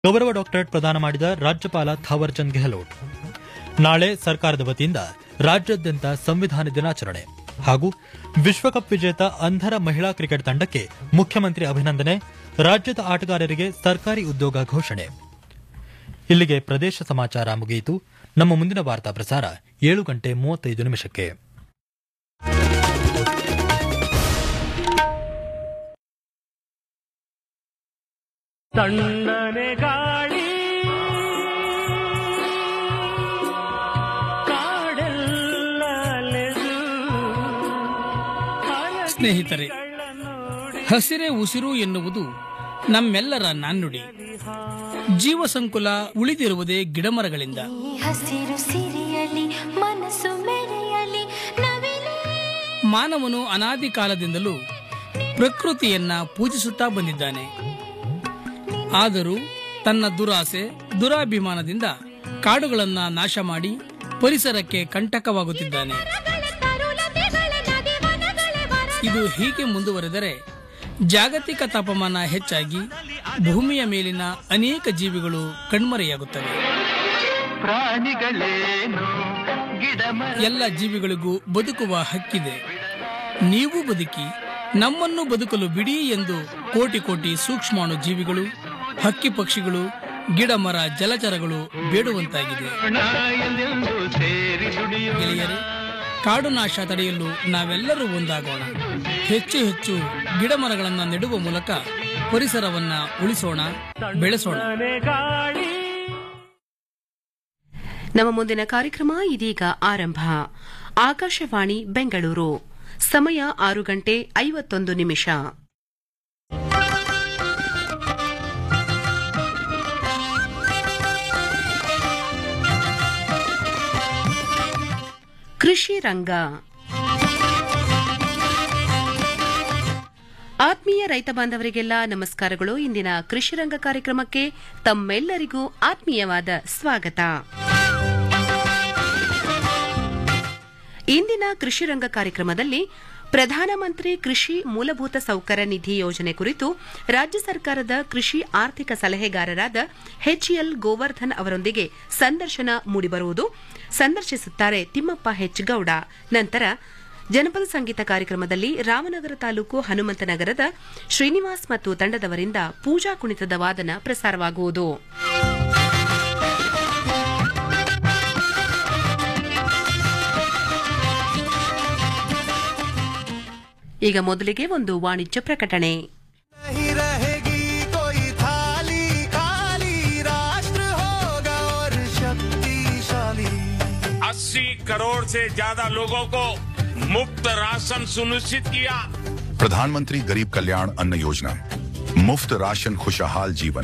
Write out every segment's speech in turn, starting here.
ಗೌರವ ಡಾಕ್ಟರೇಟ್ ಪ್ರದಾನ ಮಾಡಿದ ರಾಜ್ಯಪಾಲ ಥಾವರ್ಚಂದ್ ಗೆಹ್ಲೋಟ್ ನಾಳೆ ಸರ್ಕಾರದ ವತಿಯಿಂದ ರಾಜ್ಯಾದ್ಯಂತ ಸಂವಿಧಾನ ದಿನಾಚರಣೆ ಹಾಗೂ ವಿಶ್ವಕಪ್ ವಿಜೇತ ಅಂಧರ ಮಹಿಳಾ ಕ್ರಿಕೆಟ್ ತಂಡಕ್ಕೆ ಮುಖ್ಯಮಂತ್ರಿ ಅಭಿನಂದನೆ ರಾಜ್ಯದ ಆಟಗಾರರಿಗೆ ಸರ್ಕಾರಿ ಉದ್ಯೋಗ ಘೋಷಣೆ ಇಲ್ಲಿಗೆ ಪ್ರದೇಶ ಸಮಾಚಾರ ಮುಗಿಯಿತು ನಮ್ಮ ಮುಂದಿನ ವಾರ್ತಾ ಪ್ರಸಾರ ಏಳು ಗಂಟೆ ಮೂವತ್ತೈದು ನಿಮಿಷಕ್ಕೆ ತಣ್ಣನೆ ಗಾಳಿ ಕಾಡೆಲ್ಲ ಅಲೆದು ಸ್ನೇಹಿತರೆ ಹಸಿರೇ ಉಸಿರು ಎನ್ನುವುದು ನಮ್ಮೆಲ್ಲರ ನಾಣ್ಣುಡಿ ಜೀವ ಸಂಕುಲ ಉಳಿದಿರುವುದೇ ಗಿಡಮರಗಳಿಂದ ಈ ಹಸಿರು ಸಿರಿಯಲಿ ಮನಸ್ಸು ಮೆರೆಯಲಿ ನವಿಲೇ ಮಾನವನು ಅನಾದಿ ಕಾಲದಿಂದಲೂ ಪ್ರಕೃತಿಯನ್ನ ಪೂಜಿಸುತ್ತಾ ಬಂದಿದ್ದಾನೆ ಆದರೂ ತನ್ನ ದುರಾಸೆ ದುರಾಭಿಮಾನದಿಂದ ಕಾಡುಗಳನ್ನ ನಾಶ ಮಾಡಿ ಪರಿಸರಕ್ಕೆ ಕಂಟಕವಾಗುತ್ತಿದ್ದಾನೆ ಇದು ಹೀಗೆ ಮುಂದುವರೆದರೆ ಜಾಗತಿಕ ತಾಪಮಾನ ಹೆಚ್ಚಾಗಿ ಭೂಮಿಯ ಮೇಲಿನ ಅನೇಕ ಜೀವಿಗಳು ಕಣ್ಮರೆಯಾಗುತ್ತವೆ ಪ್ರಾಣಿಗಳೇನು ಗಿಡ ಎಲ್ಲ ಜೀವಿಗಳಿಗೂ ಬದುಕುವ ಹಕ್ಕಿದೆ ನೀವು ಬದುಕಿ ನಮ್ಮನ್ನು ಬದುಕಲು ಬಿಡಿ ಎಂದು ಕೋಟಿ ಕೋಟಿ ಸೂಕ್ಷ್ಮಾಣು ಜೀವಿಗಳು ಹಕ್ಕಿ ಪಕ್ಷಿಗಳು ಗಿಡ ಮರ ಜಲಚರಗಳು ಬೇಡುವಂತಾಗಿದೆ ಎಂದೆಂದು ಸೇರಿ ದುಡಿಯೋ ಗೆಳೆಯರೆ ಕಾಡು ನಾಶ ತಡೆಯಲು ನಾವೆಲ್ಲರೂ ಒಂದಾಗೋಣ ಹೆಚ್ಚು ಹೆಚ್ಚು ಗಿಡ ಮರಗಳನ್ನು ನೆಡುವ ಮೂಲಕ ಪರಿಸರವನ್ನ ಉಳಿಸೋಣ ಬೆಳೆಸೋಣ ಗಾಳಿ ನಮ್ಮ ಮುಂದಿನ ಕಾರ್ಯಕ್ರಮ ಇದೀಗ ಆರಂಭ ಆಕಾಶವಾಣಿ ಬೆಂಗಳೂರು ಸಮಯ ಆರು ಗಂಟೆ ಐವತ್ತೊಂದು ನಿಮಿಷ ಕೃಷಿ ರಂಗ ಆತ್ಮೀಯ ರೈತ ಬಾಂಧವರಿಗೆಲ್ಲ ನಮಸ್ಕಾರಗಳು ಇಂದಿನ ಕೃಷಿ ರಂಗ ಕಾರ್ಯಕ್ರಮಕ್ಕೆ ತಮ್ಮೆಲ್ಲರಿಗೂ ಆತ್ಮೀಯವಾದ ಸ್ವಾಗತ ಇಂದಿನ ಕೃಷಿ ರಂಗ ಕಾರ್ಯಕ್ರಮದಲ್ಲಿ ಪ್ರಧಾನಮಂತ್ರಿ ಕೃಷಿ ಮೂಲಭೂತ ಸೌಕರ್ಯ ನಿಧಿ ಯೋಜನೆ ಕುರಿತು ರಾಜ್ಯ ಸರ್ಕಾರದ ಕೃಷಿ ಆರ್ಥಿಕ ಸಲಹೆಗಾರರಾದ ಎಚ್ಎಲ್ ಗೋವರ್ಧನ್ ಅವರೊಂದಿಗೆ ಸಂದರ್ಶನ ಮೂಡಿಬರುವುದು ಸಂದರ್ಶಿಸುತ್ತಾರೆ ತಿಮ್ಮಪ್ಪ ಹೆಚ್ ಗೌಡ ನಂತರ ಜನಪದ ಸಂಗೀತ ಕಾರ್ಯಕ್ರಮದಲ್ಲಿ ರಾಮನಗರ ತಾಲೂಕು ಹನುಮಂತನಗರದ ಶ್ರೀನಿವಾಸ್ ಮತ್ತು ತಂಡದವರಿಂದ ಪೂಜಾ ಕುಣಿತದ ವಾದನ ಪ್ರಸಾರವಾಗುವುದು ಈಗ ಮೊದಲಿಗೆ ಒಂದು ವಾಣಿಜ್ಯ ಪ್ರಕಟಣೆ नहीं रहेगी कोई थाली खाली राष्ट्र होगा और शक्तिशाली अस्सी करोड़ से ज्यादा लोगों को मुफ्त राशन सुनिश्चित किया प्रधानमंत्री गरीब कल्याण अन्न योजना मुफ्त राशन खुशहाल जीवन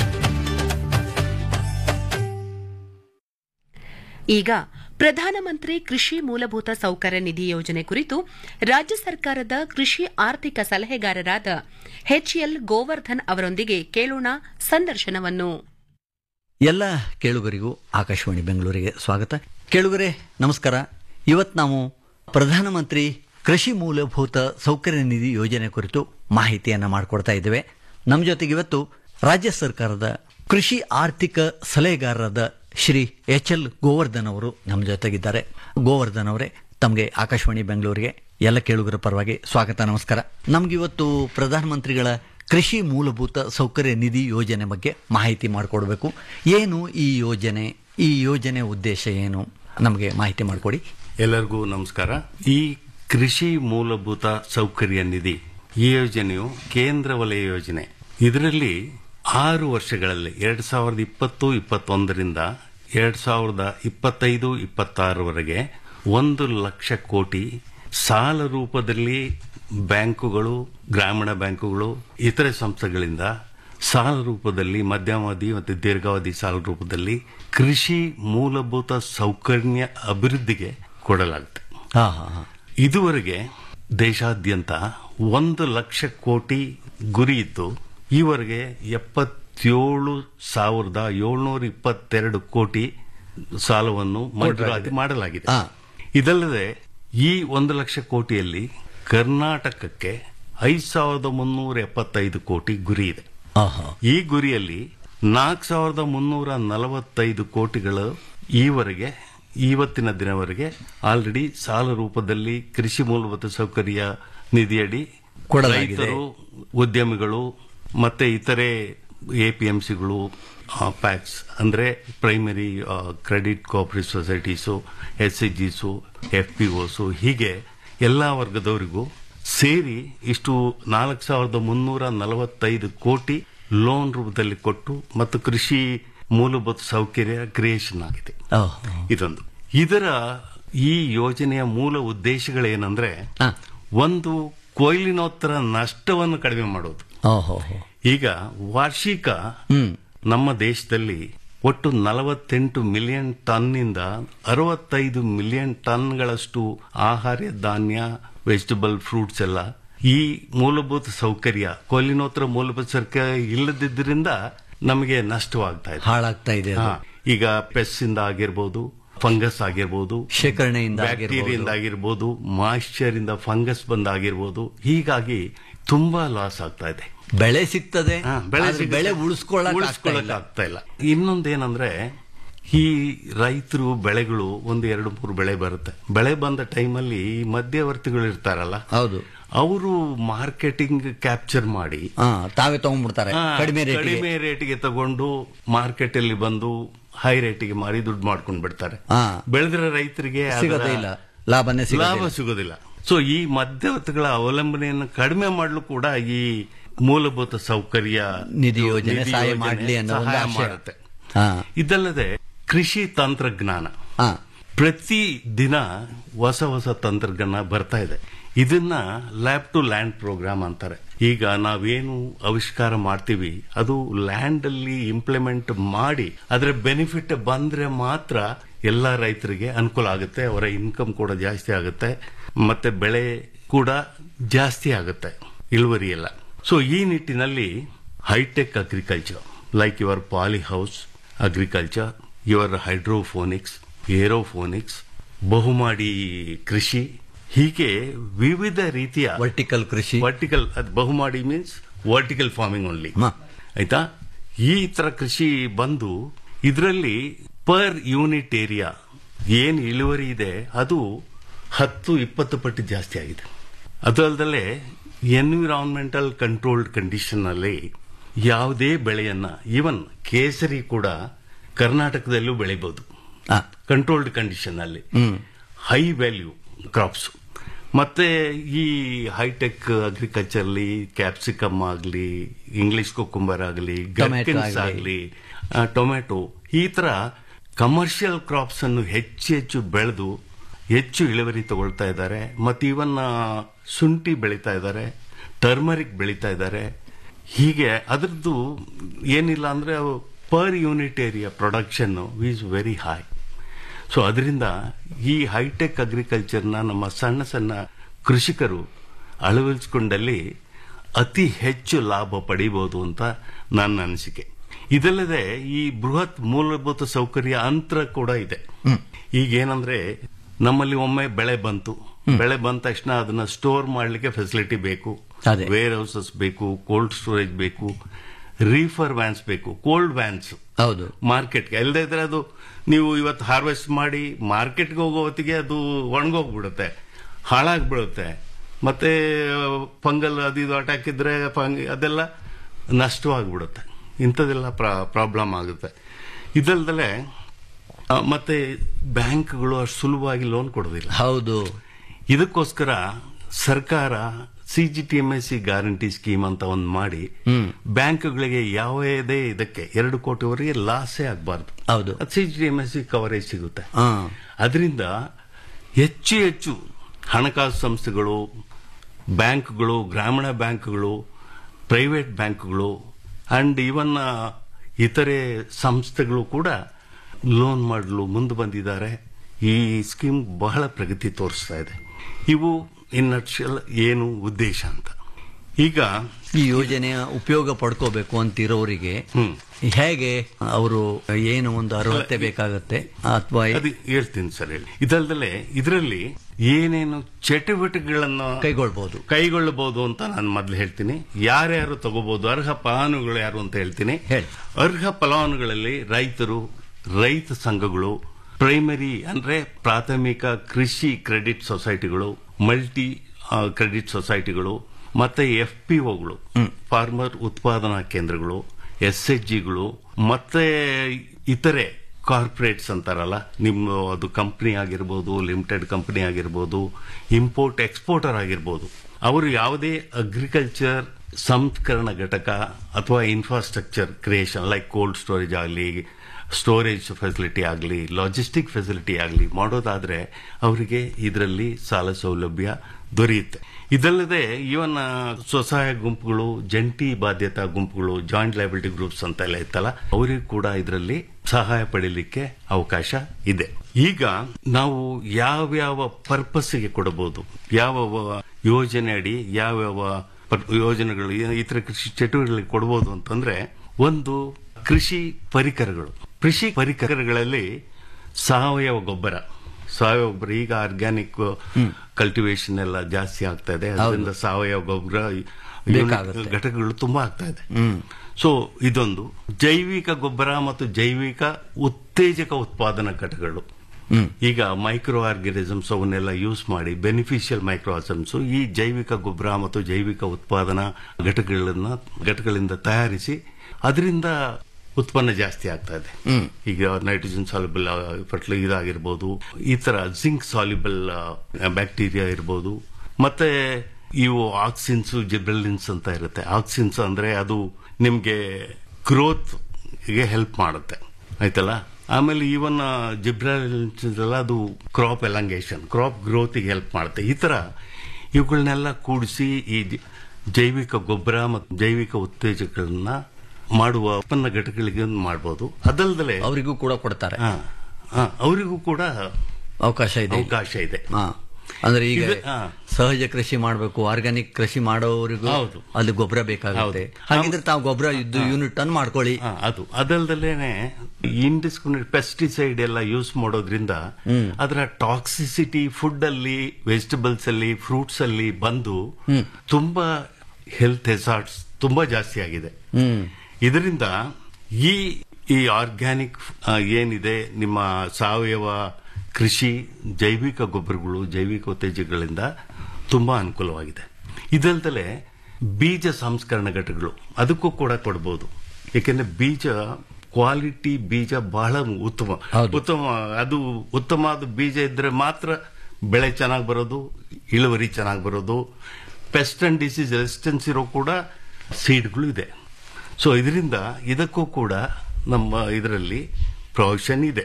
ಈಗ ಪ್ರಧಾನಮಂತ್ರಿ ಕೃಷಿ ಮೂಲಭೂತ ಸೌಕರ್ಯ ನಿಧಿ ಯೋಜನೆ ಕುರಿತು ರಾಜ್ಯ ಸರ್ಕಾರದ ಕೃಷಿ ಆರ್ಥಿಕ ಸಲಹೆಗಾರರಾದ ಎಚ್ಎಲ್ ಗೋವರ್ಧನ್ ಅವರೊಂದಿಗೆ ಕೇಳೋಣ ಸಂದರ್ಶನವನ್ನು ಎಲ್ಲ ಕೇಳುಗರಿಗೂ ಆಕಾಶವಾಣಿ ಬೆಂಗಳೂರಿಗೆ ಸ್ವಾಗತ ಕೇಳುಗರೆ ನಮಸ್ಕಾರ ಇವತ್ತು ನಾವು ಪ್ರಧಾನಮಂತ್ರಿ ಕೃಷಿ ಮೂಲಭೂತ ಸೌಕರ್ಯ ನಿಧಿ ಯೋಜನೆ ಕುರಿತು ಮಾಹಿತಿಯನ್ನು ಮಾಡಿಕೊಡ್ತಾ ಇದ್ದೇವೆ ನಮ್ಮ ಜೊತೆಗೆ ಇವತ್ತು ರಾಜ್ಯ ಸರ್ಕಾರದ ಕೃಷಿ ಆರ್ಥಿಕ ಸಲಹೆಗಾರರಾದ ಶ್ರೀ ಎಚ್ ಎಲ್ ಗೋವರ್ಧನ್ ಅವರು ನಮ್ಮ ಜೊತೆಗಿದ್ದಾರೆ ಗೋವರ್ಧನ್ ಅವರೇ ತಮಗೆ ಆಕಾಶವಾಣಿ ಬೆಂಗಳೂರಿಗೆ ಎಲ್ಲ ಕೇಳುಗರ ಪರವಾಗಿ ಸ್ವಾಗತ ನಮಸ್ಕಾರ ನಮಗಿವತ್ತು ಪ್ರಧಾನಮಂತ್ರಿಗಳ ಕೃಷಿ ಮೂಲಭೂತ ಸೌಕರ್ಯ ನಿಧಿ ಯೋಜನೆ ಬಗ್ಗೆ ಮಾಹಿತಿ ಮಾಡಿಕೊಡ್ಬೇಕು ಏನು ಈ ಯೋಜನೆ ಈ ಯೋಜನೆ ಉದ್ದೇಶ ಏನು ನಮಗೆ ಮಾಹಿತಿ ಮಾಡಿಕೊಡಿ ಎಲ್ಲರಿಗೂ ನಮಸ್ಕಾರ ಈ ಕೃಷಿ ಮೂಲಭೂತ ಸೌಕರ್ಯ ನಿಧಿ ಈ ಯೋಜನೆಯು ಕೇಂದ್ರ ವಲಯ ಯೋಜನೆ ಇದರಲ್ಲಿ ಆರು ವರ್ಷಗಳಲ್ಲಿ ಎರಡ್ ಸಾವಿರದ ಇಪ್ಪತ್ತು ಇಪ್ಪತ್ತೊಂದರಿಂದ ಎರಡ್ ಸಾವಿರದ ಇಪ್ಪತ್ತೈದು ಇಪ್ಪತ್ತಾರವರೆಗೆ ಒಂದು ಲಕ್ಷ ಕೋಟಿ ಸಾಲ ರೂಪದಲ್ಲಿ ಬ್ಯಾಂಕುಗಳು ಗ್ರಾಮೀಣ ಬ್ಯಾಂಕುಗಳು ಇತರೆ ಸಂಸ್ಥೆಗಳಿಂದ ಸಾಲ ರೂಪದಲ್ಲಿ ಮಧ್ಯಮಾವಧಿ ಮತ್ತು ದೀರ್ಘಾವಧಿ ಸಾಲ ರೂಪದಲ್ಲಿ ಕೃಷಿ ಮೂಲಭೂತ ಸೌಕರ್ಯ ಅಭಿವೃದ್ಧಿಗೆ ಕೊಡಲಾಗುತ್ತೆ ಹಾ ಹಾ ಹಾ ಇದುವರೆಗೆ ದೇಶಾದ್ಯಂತ ಒಂದು ಲಕ್ಷ ಕೋಟಿ ಗುರಿ ಇತ್ತು ಈವರೆಗೆ ಎಪ್ಪತ್ತೇಳು ಸಾವಿರದ ಏಳ್ನೂರ ಇಪ್ಪತ್ತೆರಡು ಕೋಟಿ ಸಾಲವನ್ನು ಮಂಜೂರಾತಿ ಮಾಡಲಾಗಿದೆ ಹಾ. ಇದಲ್ಲದೆ ಈ ಒಂದು ಲಕ್ಷ ಕೋಟಿಯಲ್ಲಿ ಕರ್ನಾಟಕಕ್ಕೆ ಐದು ಸಾವಿರದ ಮುನ್ನೂರ ಎಪ್ಪತ್ತೈದು ಕೋಟಿ ಗುರಿ ಇದೆ ಆಹಾ ಈ ಗುರಿಯಲ್ಲಿ ನಾಲ್ಕು ಸಾವಿರದ ಮುನ್ನೂರ ನಲವತ್ತೈದು ಕೋಟಿಗಳು ಈವರೆಗೆ ಇವತ್ತಿನ ದಿನವರೆಗೆ ಆಲ್ರೆಡಿ ಸಾಲ ರೂಪದಲ್ಲಿ ಕೃಷಿ ಮೂಲಭೂತ ಸೌಕರ್ಯ ನಿಧಿಯಡಿ ಕೊಡಲಾಗಿದೆ. ರೈತರು ಉದ್ಯಮಿಗಳು ಮತ್ತೆ ಇತರೆ ಎಪಿಎಂಸಿಗಳು ಪ್ಯಾಕ್ಸ್ ಅಂದ್ರೆ primary credit cooperative societies S C Gs F P Os ಹೀಗೆ ಎಲ್ಲಾ ವರ್ಗದವರಿಗೂ ಸೇರಿ ಇಷ್ಟು ನಾಲ್ಕು ಸಾವಿರದ ಮುನ್ನೂರ ನಲವತ್ತೈದು ಕೋಟಿ ಲೋನ್ ರೂಪದಲ್ಲಿ ಕೊಟ್ಟು ಮತ್ತು ಕೃಷಿ ಮೂಲಭೂತ ಸೌಕರ್ಯ ಕ್ರಿಯೇಷನ್ ಆಗಿದೆ ಓಹ್. ಇದೊಂದು ಇದರ ಈ ಯೋಜನೆಯ ಮೂಲ ಉದ್ದೇಶಗಳೇನೆಂದ್ರೆ ಹಾ. ಒಂದು ಕೊಯ್ಲಿನೋತ್ತರ ನಷ್ಟವನ್ನು ಕಡಿಮೆ ಮಾಡೋದು ಓಹೋ ಈಗ ವಾರ್ಷಿಕ ಹ್ಮ್ ನಮ್ಮ ದೇಶದಲ್ಲಿ ಒಟ್ಟು ನಲವತ್ತೆಂಟು ಮಿಲಿಯನ್ ಟನ್ನಿಂದ ಅರವತ್ತೈದು ಮಿಲಿಯನ್ ಟನ್ಗಳಷ್ಟು ಆಹಾರ ಧಾನ್ಯ ವೆಜಿಟಬಲ್ ಫ್ರೂಟ್ಸ್ ಎಲ್ಲ ಈ ಮೂಲಭೂತ ಸೌಕರ್ಯ ಕೊಯ್ಲಿನೋತ್ತರ ಮೂಲಭೂತ ಸೌಕರ್ಯ ಇಲ್ಲದಿದ್ದರಿಂದ ನಮಗೆ ನಷ್ಟವಾಗ್ತಾ ಇದೆ ಹಾಳಾಗ್ತಾ ಇದೆ ಅದು. ಹಾ. ಈಗ ಪೆಸ್ ಇಂದ ಆಗಿರ್ಬೋದು ಫಂಗಸ್ ಆಗಿರ್ಬೋದು ಶೇಖರಣೆಯಿಂದ ಬ್ಯಾಕ್ಟೀರಿಯಿಂದ ಆಗಿರ್ಬೋದು. ಆಗಿರ್ಬೋದು ಮಾಯಿಶ್ಚರ್ ಇಂದ ಫಂಗಸ್ ಬಂದಾಗಿರ್ಬೋದು ಹೀಗಾಗಿ ತುಂಬಾ ಲಾಸ್ ಆಗ್ತಾ ಇದೆ ಬೆಳೆ ಸಿಗ್ತದೆ ಹಾ, ಬೆಳೆ ಆದ್ರೆ ಸಿಗುತ್ತೆ. ಬೆಳೆ ಉಳಿಸ್ಕೊಳ್ಳಕ್ ಉಳಿಸ್ಕೊಳ್ಳಕ್ ಆಗ್ತಾ ಇಲ್ಲ ಇನ್ನೊಂದೇನಂದ್ರೆ ಈ ರೈತರು ಬೆಳೆಗಳು ಒಂದು ಎರಡು ಮೂರು ಬೆಳೆ ಬರುತ್ತೆ ಬೆಳೆ ಬಂದ ಟೈಮಲ್ಲಿ ಈ ಮಧ್ಯವರ್ತಿಗಳು ಇರ್ತಾರಲ್ಲ ಹೌದು ಅವರು ಮಾರ್ಕೆಟಿಂಗ್ ಕ್ಯಾಪ್ಚರ್ ಮಾಡಿ ಹಾ ತಾವೇ ತಗೊಂಡ್ಬಿಡ್ತಾರೆ ಹಾ, ಕಡಿಮೆ ರೇಟ್ ಕಡಿಮೆ ರೇಟಿಗೆ ತಗೊಂಡು ಮಾರ್ಕೆಟ್ ಅಲ್ಲಿ ಬಂದು ಹೈ ರೇಟಿಗೆ ಮಾರಿ ದುಡ್ಡು ಮಾಡ್ಕೊಂಡು ಬಿಡ್ತಾರೆ ಹಾ. ಬೆಳೆದಿರೋ ರೈತರಿಗೆ ಅದರ ಸಿಗೋದೇ ಇಲ್ಲ ಲಾಭನೇ ಲಾಭ ಸಿಗೋದಿಲ್ಲ ಸಿಗೋದಿಲ್ಲ ಸೊ ಈ ಮಧ್ಯವರ್ತಿಗಳ ಅವಲಂಬನೆಯನ್ನು ಕಡಿಮೆ ಮಾಡಲು ಕೂಡ ಈ ಮೂಲಭೂತ ಸೌಕರ್ಯ ನಿಧಿ ಯೋಜನೆ ನಿಧಿ ಸಹಾಯ ಯೋಜನೆ ಮಾಡ್ಲಿ ಅನ್ನೋ ಒಂದು ಸಹಾಯ ಆಶಯ. ಮಾಡುತ್ತೆ ಹಾ ಇದಲ್ಲದೆ ಕೃಷಿ ತಂತ್ರಜ್ಞಾನ ಹಾ ಪ್ರತಿ ದಿನ ಹೊಸ ಹೊಸ ತಂತ್ರಜ್ಞಾನ ಬರ್ತಾ ಇದೆ ಇದನ್ನ ಲ್ಯಾಬ್ ಟು ಲ್ಯಾಂಡ್ ಪ್ರೋಗ್ರಾಮ್ ಅಂತಾರೆ ಈಗ ನಾವೇನು ಆವಿಷ್ಕಾರ ಮಾಡ್ತೀವಿ ಅದು ಲ್ಯಾಂಡ್ ಅಲ್ಲಿ ಇಂಪ್ಲಿಮೆಂಟ್ ಮಾಡಿ ಅದರ ಬೆನಿಫಿಟ್ ಬಂದ್ರೆ ಮಾತ್ರ ಎಲ್ಲ ರೈತರಿಗೆ ಅನುಕೂಲ ಆಗುತ್ತೆ ಅವರ ಇನ್ಕಮ್ ಕೂಡ ಜಾಸ್ತಿ ಆಗುತ್ತೆ ಮತ್ತೆ ಬೆಳೆ ಕೂಡ ಜಾಸ್ತಿ ಆಗುತ್ತೆ ಇಳುವರಿ ಎಲ್ಲ ಸೊ ಈ ನಿಟ್ಟಿನಲ್ಲಿ hi-tech agriculture like your poly house agriculture your hydroponics aeroponics ಬಹುಮಾಡಿ ಕೃಷಿ ಹೀಗೆ ವಿವಿಧ ರೀತಿಯ ವರ್ಟಿಕಲ್ ಕೃಷಿ ವರ್ಟಿಕಲ್ ಅದು ಬಹುಮಾಡಿ ಮೀನ್ಸ್ ವರ್ಟಿಕಲ್ ಫಾರ್ಮಿಂಗ್ ಓನ್ಲಿ ಮ. ಆಯ್ತಾ ಈ ತರ ಕೃಷಿ ಬಂದು ಇದರಲ್ಲಿ ಪರ್ ಯೂನಿಟ್ ಏರಿಯಾ ಏನ್ ಇಳುವರಿ ಇದೆ ಅದು ಹತ್ತು ಇಪ್ಪತ್ತು ಪಟ್ಟು ಜಾಸ್ತಿ ಆಗಿದೆ ಅದು ಅಲ್ಲದೆ ಎನ್ವಿರಾನ್ಮೆಂಟಲ್ ಕಂಟ್ರೋಲ್ಡ್ ಕಂಡೀಷನ್ ಅಲ್ಲಿ ಯಾವುದೇ ಬೆಳೆಯನ್ನ ಈವನ್ ಕೇಸರಿ ಕೂಡ ಕರ್ನಾಟಕದಲ್ಲೂ ಬೆಳಿಬಹುದು ಹಾ ಕಂಟ್ರೋಲ್ಡ್ ಕಂಡೀಷನ್ ಅಲ್ಲಿ ಹ್ಮ್ ಹೈ ವ್ಯಾಲ್ಯೂ ಕ್ರಾಪ್ಸ್ ಮತ್ತೆ ಈ ಹೈಟೆಕ್ ಅಗ್ರಿಕಲ್ಚರ್ ಅಲ್ಲಿ ಕ್ಯಾಪ್ಸಿಕಮ್ ಆಗಲಿ ಇಂಗ್ಲಿಷ್ ಕುಕುಂಬರ್ ಆಗಲಿ ಟೊಮ್ಯಾಟೊ ಗರ್ಕಿನ್ಸ್ ಆಗ್ಲಿ. ಆಗಲಿ ಟೊಮೆಟೊ ಈ ತರ ಕಮರ್ಷಿಯಲ್ ಕ್ರಾಪ್ಸ್ ಅನ್ನು ಹೆಚ್ಚು ಹೆಚ್ಚು ಬೆಳೆದು ಹೆಚ್ಚು ಇಳುವರಿ ತಗೊಳ್ತಾ ಇದ್ದಾರೆ ಮತ್ತೆ ಇವನ್ ಶುಂಠಿ ಬೆಳೀತಾ ಇದ್ದಾರೆ ಟರ್ಮರಿಕ್ ಬೆಳೀತಾ ಇದ್ದಾರೆ ಹೀಗೆ ಅದರದ್ದು ಏನಿಲ್ಲ ಅಂದ್ರೆ per unit area production is very high so ಅದರಿಂದ ಈ ಹೈಟೆಕ್ ಅಗ್ರಿಕಲ್ಚರ್ನ ನಮ್ಮ ಸಣ್ಣ ಸಣ್ಣ ಕೃಷಿಕರು ಅಳವಡಿಸಿಕೊಂಡಲ್ಲಿ ಅತಿ ಹೆಚ್ಚು ಲಾಭ ಪಡಿಬಹುದು ಅಂತ ನನ್ನ ಅನಿಸಿಕೆ ಇದಲ್ಲದೆ ಈ ಬೃಹತ್ ಮೂಲಭೂತ ಸೌಕರ್ಯ ಅಂತರ ಕೂಡ ಇದೆ ಈಗೇನಂದ್ರೆ ನಮ್ಮಲ್ಲಿ ಒಮ್ಮೆ ಬೆಳೆ ಬಂತು ಬೆಳೆ ಬಂದ ತಕ್ಷಣ ಅದನ್ನ ಸ್ಟೋರ್ ಮಾಡಲಿಕ್ಕೆ ಫೆಸಿಲಿಟಿ ಬೇಕು ಅದೇ. ವೇರ್ ಹೌಸಸ್ ಬೇಕು ಕೋಲ್ಡ್ ಸ್ಟೋರೇಜ್ ಬೇಕು ರೀಫರ್ ವ್ಯಾನ್ಸ್ ಬೇಕು ಕೋಲ್ಡ್ ವ್ಯಾನ್ಸ್ ಹೌದು ಮಾರ್ಕೆಟ್ಗೆ ಅಲ್ಲದೆ ಇದ್ರೆ ಅದು ನೀವು ಇವತ್ತು ಹಾರ್ವೆಸ್ಟ್ ಮಾಡಿ ಮಾರ್ಕೆಟ್ಗೆ ಹೋಗೋ ಹೊತ್ತಿಗೆ ಅದು ಒಣಗೋಗ್ಬಿಡುತ್ತೆ ಹಾಳಾಗ್ಬಿಡುತ್ತೆ ಮತ್ತೆ ಫಂಗಲ್ ಅದು ಇದು ಅಟ್ಯಾಕ್ ಇದ್ರೆ ಫಂಗ್ ಅದೆಲ್ಲ ನಷ್ಟವಾಗ್ಬಿಡುತ್ತೆ ಇಂಥದ್ದೆಲ್ಲ ಪ್ರಾಬ್ಲಮ್ ಆಗುತ್ತೆ ಇದಲ್ದಲೆ ಆ, ಮತ್ತೆ ಬ್ಯಾಂಕ್ಗಳು ಅಷ್ಟು ಸುಲಭವಾಗಿ ಲೋನ್ ಕೊಡೋದಿಲ್ಲ ಹೌದು ಇದಕ್ಕೋಸ್ಕರ ಸರ್ಕಾರ C G T M S C guarantee scheme ಅಂತ ಒಂದು ಮಾಡಿ ಬ್ಯಾಂಕ್ಗಳಿಗೆ ಯಾವುದೇ ಇದಕ್ಕೆ ಎರಡು ಕೋಟಿವರೆಗೆ ಲಾಸೇ ಆಗಬಾರ್ದು ಹೌದು C G T M S C coverage ಸಿಗುತ್ತೆ ಹಾ ಅದರಿಂದ ಹೆಚ್ಚು ಹೆಚ್ಚು ಹಣಕಾಸು ಸಂಸ್ಥೆಗಳು ಬ್ಯಾಂಕ್ಗಳು ಗ್ರಾಮೀಣ ಬ್ಯಾಂಕ್ಗಳು ಪ್ರೈವೇಟ್ ಬ್ಯಾಂಕ್ಗಳು ಅಂಡ್ ಇವನ್ ಇತರೆ ಸಂಸ್ಥೆಗಳು ಕೂಡ ಲೋನ್ ಮಾಡಲು ಮುಂದೆ ಬಂದಿದ್ದಾರೆ ಈ ಸ್ಕೀಮ್ ಬಹಳ ಪ್ರಗತಿ ತೋರಿಸ್ತಾ ಇದೆ ಇವು ಇನ್ ನಟ್ಶಲ್ ಏನು ಉದ್ದೇಶ ಅಂತ ಈಗ ಈ ಯೋಜನೆಯ ಉಪಯೋಗ ಪಡ್ಕೋಬೇಕು ಅಂತಿರೋರಿಗೆ ಹ್ಮ್ ಹೇಗೆ ಅವರು ಏನು ಒಂದು ಅರ್ಹತೆ ಬೇಕಾಗತ್ತೆ ಅಥವಾ ಅದು ಹೇಳ್ತೀನಿ ಸರ್ ಹೇಳಿ ಇದಲ್ದಲೆ ಇದರಲ್ಲಿ ಏನೇನು ಚಟುವಟಿಕೆಗಳನ್ನ ಕೈಗೊಳ್ಬಹುದು ಕೈಗೊಳ್ಳಬಹುದು ಅಂತ ನಾನು ಮೊದಲು ಹೇಳ್ತೀನಿ ಯಾರ್ಯಾರು ತಗೋಬಹುದು ಅರ್ಹ ಫಲಾನುಗಳು ಯಾರು ಅಂತ ಹೇಳ್ತೀನಿ ಹೇಳಿ. ಅರ್ಹ ಫಲಾನುಗಳಲ್ಲಿ ರೈತರು ರೈತ ಸಂಘಗಳು ಪ್ರೈಮರಿ ಅಂದ್ರೆ ಪ್ರಾಥಮಿಕ ಕೃಷಿ ಕ್ರೆಡಿಟ್ ಸೊಸೈಟಿಗಳು ಮಲ್ಟಿ ಕ್ರೆಡಿಟ್ ಸೊಸೈಟಿಗಳು ಮತ್ತೆ ಎಫ್ ಪಿ ಒಗಳು ಫಾರ್ಮರ್ ಉತ್ಪಾದನಾ ಕೇಂದ್ರಗಳು ಎಸ್ ಎಚ್ ಜಿಗಳು ಮತ್ತೆ ಇತರೆ ಕಾರ್ಪೊರೇಟ್ಸ್ ಅಂತಾರಲ್ಲ ನಿಮ್ಮ ಅದು ಕಂಪನಿ ಆಗಿರ್ಬೋದು ಲಿಮಿಟೆಡ್ ಕಂಪನಿ ಆಗಿರ್ಬೋದು ಇಂಪೋರ್ಟ್ ಎಕ್ಸ್ಪೋರ್ಟರ್ ಆಗಿರ್ಬೋದು ಅವರು ಯಾವುದೇ ಅಗ್ರಿಕಲ್ಚರ್ ಸಂಸ್ಕರಣ ಘಟಕ ಅಥವಾ infrastructure creation like cold storage ಆಗಲಿ ಸ್ಟೋರೇಜ್ ಫೆಸಿಲಿಟಿ ಆಗಲಿ ಲಾಜಿಸ್ಟಿಕ್ ಫೆಸಿಲಿಟಿ ಆಗಲಿ ಮಾಡೋದಾದ್ರೆ ಅವರಿಗೆ ಇದರಲ್ಲಿ ಸಾಲ ಸೌಲಭ್ಯ ದೊರೆಯುತ್ತೆ ಇದಲ್ಲದೆ ಇವನ್ ಸ್ವಸಹಾಯ ಗುಂಪುಗಳು ಜಂಟಿ ಬಾಧ್ಯತಾ ಗುಂಪುಗಳು ಜಾಯಿಂಟ್ ಲೈಬಿಲಿಟಿ ಗ್ರೂಪ್ಸ್ ಅಂತ ಎಲ್ಲ ಇತ್ತಲ್ಲ ಅವರಿಗೂ ಕೂಡ ಇದರಲ್ಲಿ ಸಹಾಯ ಪಡೀಲಿಕ್ಕೆ ಅವಕಾಶ ಇದೆ ಈಗ ನಾವು ಯಾವ್ಯಾವ ಪರ್ಪಸ್ಗೆ ಕೊಡಬಹುದು ಯಾವ ಯೋಜನೆ ಅಡಿ ಯಾವ್ಯಾವ ಪರ್- ಯೋಜನೆಗಳು ಈ- ಇತರ ಕೃಷಿ ಚಟುವಟಿಕೆಗಳಿಗೆ ಕೊಡಬಹುದು ಅಂತಂದ್ರೆ ಒಂದು ಕೃಷಿ ಪರಿಕರಗಳು ಕೃಷಿ ಪರಿಕರಗಳಲ್ಲಿ ಸಾವಯವ ಗೊಬ್ಬರ ಸಾವಯವ ಗೊಬ್ಬರ ಈಗ ಆರ್ಗ್ಯಾನಿಕ್ ಕಲ್ಟಿವೇಶನ್ ಎಲ್ಲ ಜಾಸ್ತಿ ಆಗ್ತಾ ಇದೆ ಅದರಿಂದ ಸಾವಯವ ಗೊಬ್ಬರ ಬೇಕಾಗುತ್ತೆ. ಘಟಕಗಳು ತುಂಬಾ ಆಗ್ತಾ ಇದೆ ಸೊ ಇದೊಂದು ಜೈವಿಕ ಗೊಬ್ಬರ ಮತ್ತು ಜೈವಿಕ ಉತ್ತೇಜಕ ಉತ್ಪಾದನಾ ಘಟಕಗಳು ಈಗ ಮೈಕ್ರೋ ಆರ್ಗನಿಸಮ್ಸ್ ಅವನ್ನೆಲ್ಲ ಯೂಸ್ ಮಾಡಿ ಬೆನಿಫಿಷಿಯಲ್ ಮೈಕ್ರೋ ಆರ್ಗನಿಸಮ್ಸ್ ಈ ಜೈವಿಕ ಗೊಬ್ಬರ ಮತ್ತು ಜೈವಿಕ ಉತ್ಪಾದನಾ ಘಟಕಗಳನ್ನ ಘಟಕಗಳಿಂದ ತಯಾರಿಸಿ ಅದರಿಂದ ಉತ್ಪನ್ನ ಜಾಸ್ತಿ ಆಗ್ತಾ ಇದೆ ಈಗ ನೈಟ್ರೋಜನ್ ಸಾಲ್ಯುಬಲ್ ಫರ್ಟಿಲೈ ಇದಾಗಿರ್ಬೋದು ಈ ತರ ಜಿಂಕ್ ಸಾಲ್ಯುಬಲ್ ಬ್ಯಾಕ್ಟೀರಿಯಾ ಇರ್ಬೋದು ಮತ್ತೆ ಇವು ಆಕ್ಸಿನ್ಸ್ ಜಿಬ್ರಲಿನ್ಸ್ ಅಂತ ಇರುತ್ತೆ ಆಕ್ಸಿನ್ಸ್ ಅಂದ್ರೆ ಅದು ನಿಮ್ಗೆ ಗ್ರೋತ್ ಗೆ ಹೆಲ್ಪ್ ಮಾಡುತ್ತೆ ಆಯ್ತಲ್ಲ ಆಮೇಲೆ ಇವನ್ ಜಿಬ್ರಲಿನ್ಸ್ ಎಲ್ಲ ಅದು ಕ್ರಾಪ್ ಎಲಂಗೇಷನ್ ಕ್ರಾಪ್ ಗ್ರೋತ್ಗೆ ಹೆಲ್ಪ್ ಮಾಡುತ್ತೆ ಈ ತರ ಇವುಗಳನ್ನೆಲ್ಲ ಕೂಡಿಸಿ ಈ ಜ- ಜೈವಿಕ ಗೊಬ್ಬರ ಮತ್ತು ಜೈವಿಕ ಉತ್ತೇಜಕಗಳನ್ನ ಮಾಡುವ ಉತ್ಪನ್ನ ಘಟಕಗಳಿಗೆ ಮಾಡಬಹುದು ಅದಲ್ದಲೆ ಅವರಿಗೂ ಕೂಡ ಕೊಡ್ತಾರೆ ಹಾ, ಹಾ, ಅವರಿಗೂ ಕೂಡ ಅವಕಾಶ ಇದೆ ಅವಕಾಶ ಇದೆ ಹಾ. ಅಂದ್ರೆ ಈಗ ಇದು- ಹಾ. ಸಹಜ ಕೃಷಿ ಮಾಡಬೇಕು ಆರ್ಗ್ಯಾನಿಕ್ ಕೃಷಿ ಮಾಡೋರಿಗೂ ಹೌದು. ಅಲ್ಲಿ ಗೊಬ್ಬರ ಬೇಕಾಗುತ್ತೆ ಹೌದು. ಹಾಗಿದ್ರೆ ತಾವು ಗೊಬ್ಬರ ಇದ್ದು ಯೂನಿಟ್ ಅನ್ನು ಮಾಡ್ಕೊಳ್ಳಿ ಹಾ, ಅದು ಅದಲ್ದಲೇನೆ ಇಂಡಿಸ್ಕ್ರಿಮಿನೇಟ್ ಪೆಸ್ಟಿಸೈಡ್ ಎಲ್ಲ ಯೂಸ್ ಮಾಡೋದ್ರಿಂದ ಅದರ ಟಾಕ್ಸಿಸಿಟಿ ಫುಡ್ ಅಲ್ಲಿ ವೆಜಿಟಬಲ್ಸ್ ಅಲ್ಲಿ ಫ್ರೂಟ್ಸ್ ಅಲ್ಲಿ ಬಂದು ತುಂಬಾ ಹೆಲ್ತ್ ಹೆಸಾರ್ಟ್ಸ್ ತುಂಬಾ ಜಾಸ್ತಿ ಆಗಿದೆ ಇದರಿಂದ ಈ ಈ ಆರ್ಗ್ಯಾನಿಕ್ ಏನಿದೆ ನಿಮ್ಮ ಸಾವಯವ ಕೃಷಿ ಜೈವಿಕ ಗೊಬ್ಬರಗಳು ಜೈವಿಕ ಉತ್ತೇಜಗಳಿಂದ ತುಂಬಾ ಅನುಕೂಲವಾಗಿದೆ ಇದಲ್ದಲೆ ಬೀಜ ಸಂಸ್ಕರಣ ಘಟಕಗಳು ಅದಕ್ಕೂ ಕೂಡ ಕೊಡಬಹುದು ಏಕೆಂದ್ರೆ ಬೀಜ ಕ್ವಾಲಿಟಿ ಬೀಜ ಬಹಳ ಉತ್ತಮ ಉತ್ತಮ ಅದು ಉತ್ತಮವಾದ ಬೀಜ ಇದ್ರೆ ಮಾತ್ರ ಬೆಳೆ ಚೆನ್ನಾಗಿ ಬರೋದು ಇಳುವರಿ ಚೆನ್ನಾಗಿ ಬರೋದು ಪೆಸ್ಟ್ ಅಂಡ್ ಡಿಸೀಸ್ ರೆಸಿಸ್ಟೆನ್ಸ್ ಇರೋ ಕೂಡ ಸೀಡ್ಗಳು ಇದೆ ಸೊ ಇದರಿಂದ ಇದಕ್ಕೂ ಕೂಡ ನಮ್ಮ ಇದರಲ್ಲಿ ಪ್ರೊವಿಷನ್ ಇದೆ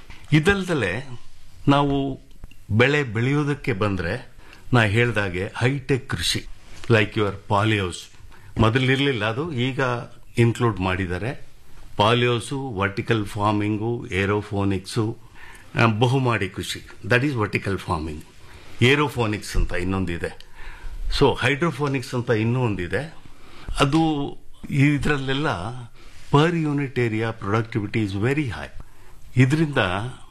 ಇದಲ್ದಲೆ ನಾವು ಬೆಳೆ ಬೆಳೆಯೋದಕ್ಕೆ ಬಂದ್ರೆ ನಾ ಹೇಳ್ದಾಗೆ ಹೈಟೆಕ್ ಕೃಷಿ ಲೈಕ್ ಯುವರ್ ಪಾಲಿಯೋಸ್ ಮೊದಲಿರಲಿಲ್ಲ ಅದು ಈಗ ಇನ್ಕ್ಲೂಡ್ ಮಾಡಿದ್ದಾರೆ ಪಾಲಿಯೋಸು ವರ್ಟಿಕಲ್ ಫಾರ್ಮಿಂಗು ಏರೋಫೋನಿಕ್ಸು ಆ, ಬಹುಮಾಡಿ ಕೃಷಿ that is vertical farming aeroponics ಅಂತ ಇನ್ನೊಂದಿದೆ ಸೊ ಹೈಡ್ರೋಫೋನಿಕ್ಸ್ ಅಂತ ಇನ್ನೂ ಒಂದಿದೆ ಅದು ಇದರಲ್ಲೆಲ್ಲ per unit area productivity is very high ಇದರಿಂದ